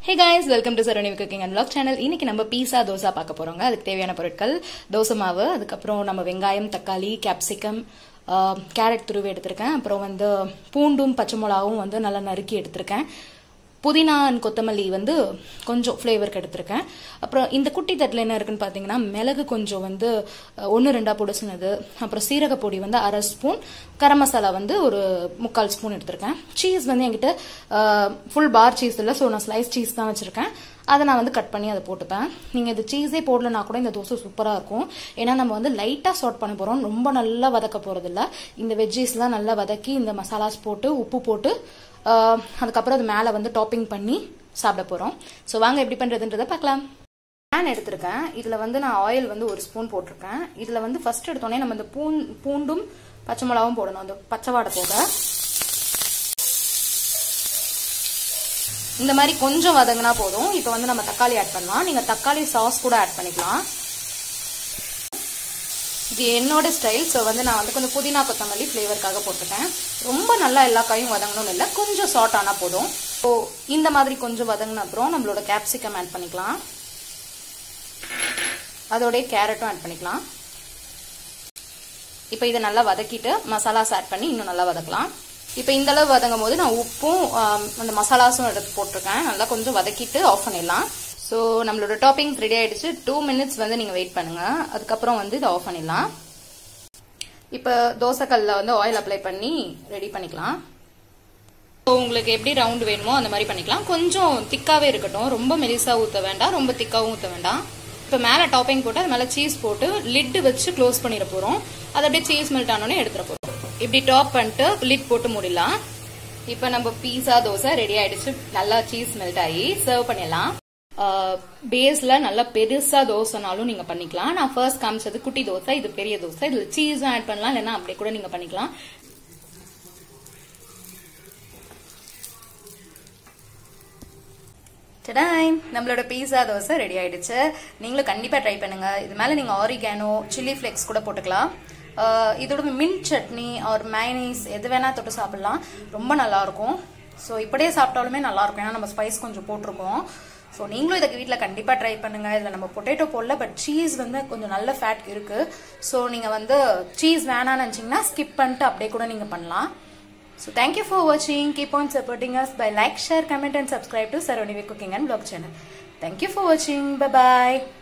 Hey guys welcome to Saroni cooking and vlog channel இன்னைக்கு நம்ம பீஸா தோசை பார்க்க போறோங்க அதுக்கு தேவையான பொருட்கள் தோசை மாவு அதுக்கப்புறம் நம்ம வெங்காயம் தக்காளி கேப்சிகம் கேரட் துருவி எடுத்திருக்கேன் அப்புறம் வந்து பூண்டும் பச்சை மிளகாவும் வந்து நல்லா நறுக்கி எடுத்திருக்கேன் புதினா and கொத்தமல்லி வந்து கொஞ்சம் ஃப்ளேவருக்கு எடுத்திருக்கேன் அப்புறம் இந்த குட்டி தட்டில் என்ன இருக்குன்னு பார்த்தீங்கன்னா மிளகு கொஞ்சம் வந்து ஒன்று ரெண்டா பொடிசுனது அப்புறம் சீரக பொடி வந்து அரை ஸ்பூன் கரம் மசாலா வந்து ஒரு முக்கால் ஸ்பூன் எடுத்திருக்கேன் சீஸ் வந்து என்கிட்ட ஃபுல் பார் சீஸ் இல்லை ஸோ நான் ஸ்லைஸ் சீஸ் தான் வச்சுருக்கேன் அதை நான் வந்து கட் பண்ணி அதை போட்டுப்பேன் நீங்கள் இது சீஸே போடலனா கூட இந்த தோசை சூப்பராக இருக்கும் ஏன்னா நம்ம வந்து லைட்டாக சார்ட் பண்ண போகிறோம் ரொம்ப நல்லா வதக்க போகிறதில்ல இந்த வெஜ்ஜீஸ்லாம் நல்லா வதக்கி இந்த மசாலாஸ் போட்டு உப்பு போட்டு ஆஹ், அதுக்கப்புறம் அது மேலே வந்து டாப்பிங் பண்ணி சாப்பிட போகிறோம் ஸோ வாங்க எப்படி பண்ணுறதுன்றதை பார்க்கலாம் பேன் எடுத்திருக்கேன் இதில் வந்து நான் ஆயில் வந்து ஒரு ஸ்பூன் போட்டிருக்கேன் இதில் வந்து ஃபர்ஸ்ட் எடுத்தோடனே நம்ம இந்த பூன் பூண்டும் பச்சை மிளகாவும் போடணும் அந்த பச்சை வாடை போக இந்த மாதிரி கொஞ்சம் வதங்கினா போதும் இப்போ வந்து நம்ம தக்காளி ஆட் பண்ணலாம் நீங்கள் தக்காளி சாஸ் கூட ஆட் பண்ணிக்கலாம் இது என்னோட ஸ்டைல் ஸோ வந்து நான் வந்து கொஞ்சம் புதினா கொத்தமல்லி ஃப்ளேவருக்காக போட்டுட்டேன் ரொம்ப நல்லா எல்லா காயும் வதங்கணும்னு இல்லை கொஞ்சம் ஷார்ட் ஆனால் போதும் ஸோ இந்த மாதிரி கொஞ்சம் வதங்கின அப்புறம் நம்மளோட கேப்சிகம் ஆட் பண்ணிக்கலாம் அதோடைய கேரட்டும் ஆட் பண்ணிக்கலாம் இப்போ இதை நல்லா வதக்கிட்டு மசாலாஸ் ஆட் பண்ணி இன்னும் நல்லா வதக்கலாம் இப்போ இந்த அளவு வதங்கும் போது நான் உப்பும் ஆம், அந்த மசாலாஸும் எடுத்து போட்டிருக்கேன் நல்லா கொஞ்சம் வதக்கிட்டு ஆஃப் பண்ணிடலாம் ஸோ நம்மளோட டாப்பிங்ஸ் ரெடி ஆயிடுச்சு டூ மினிட்ஸ் வந்து நீங்கள் வெயிட் பண்ணுங்க அதுக்கப்புறம் வந்து இதை ஆஃப் பண்ணிடலாம் இப்போ தோசைக்கல்ல வந்து ஆயில் அப்ளை பண்ணி ரெடி பண்ணிக்கலாம் So, உங்களுக்கு எப்படி ரவுண்ட் வேணுமோ அந்த மாதிரி பண்ணிக்கலாம் கொஞ்சம் திக்காவே இருக்கட்டும் ரொம்ப மெலிசா ஊற்ற வேண்டாம் ரொம்ப திக்காவும் ஊற்ற வேண்டாம் இப்போ மேலே டாப்பிங் போட்டு அது மேலே சீஸ் போட்டு லிட்டு வச்சு க்ளோஸ் பண்ணிட போகிறோம் அது அப்படியே சீஸ் மெல்ட் ஆனோடனே எடுத்துட போகிறோம் இப்படி டாப் பண்ணிட்டு லிட் போட்டு மூடிடலாம் இப்போ நம்ம பீஸா தோசை ரெடி ஆயிடுச்சு நல்லா சீஸ் மெல்ட் ஆகி சர்வ் பண்ணிடலாம் பேஸ்ல நல்லா பெருசா தோசைனாலும் நீங்க பண்ணிக்கலாம் நான் ஃபர்ஸ்ட் காமிச்சது குட்டி தோசை இது பெரிய தோசை இதுல சீஸும் ஆட் பண்ணலாம் இல்லைன்னா அப்படியே கூட நீங்க பண்ணிக்கலாம் டடாய் நம்மளோட பீஸா தோசை ரெடி ஆயிடுச்சு நீங்களும் கண்டிப்பா ட்ரை பண்ணுங்க இது மேல நீங்க ஆரிகானோ சில்லி ஃபிளேக்ஸ் கூட போட்டுக்கலாம் ஆஹ் இதோட மின்ட் சட்னி ஒரு மைனீஸ் எது வேணா தொட்டு சாப்பிடலாம் ரொம்ப நல்லா இருக்கும் ஸோ இப்படியே சாப்பிட்டாலுமே நல்லா இருக்கும் ஏன்னா நம்ம ஸ்பைஸ் கொஞ்சம் போட்டிருக்கோம் ஸோ நீங்களும் இதுக்கு வீட்டில் கண்டிப்பாக ட்ரை பண்ணுங்க இதில் நம்ம பொட்டேட்டோ போடல பட் சீஸ் வந்து கொஞ்சம் நல்ல ஃபேட் இருக்கு ஸோ நீங்கள் வந்து சீஸ் வேணாம்னு நினச்சிங்கன்னா ஸ்கிப் பண்ணிட்டு அப்படியே கூட நீங்கள் பண்ணலாம் So thank you for watching. Keep on supporting us by like, share, comment and subscribe to Saronivi Cooking and Vlog channel. Thank you for watching. Bye bye.